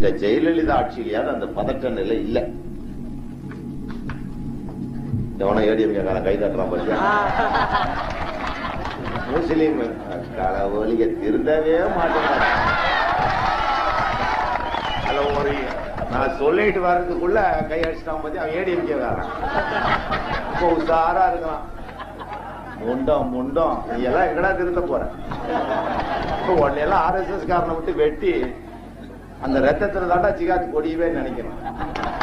இந்த ஜெயலலிதா ஆட்சியிலேயாவது அந்த பதட்ட நிலை இல்ல எவனோ ஏடிஎம் கை தட்டுறான் பாத்தியா முஸ்லீம் கடவுளிக திருந்தவே மாட்டேன் அதுல ஒரு நான் சொல்லிட்டு வர்றதுக்குள்ள கை அடிச்சிட்டான் பத்தி அவன் ஏடிஎம்கே வேறான் இப்போ உஷாரா இருக்கலாம் முண்டம் முண்டம் நீ எல்லாம் எங்கடா திருத்த போற இப்போ உடனே எல்லாம் ஆர்எஸ்எஸ் காரனை விட்டு வெட்டி அந்த ரத்தத்துல தாண்டா சிகாத்து கொடியவே நினைக்கணும்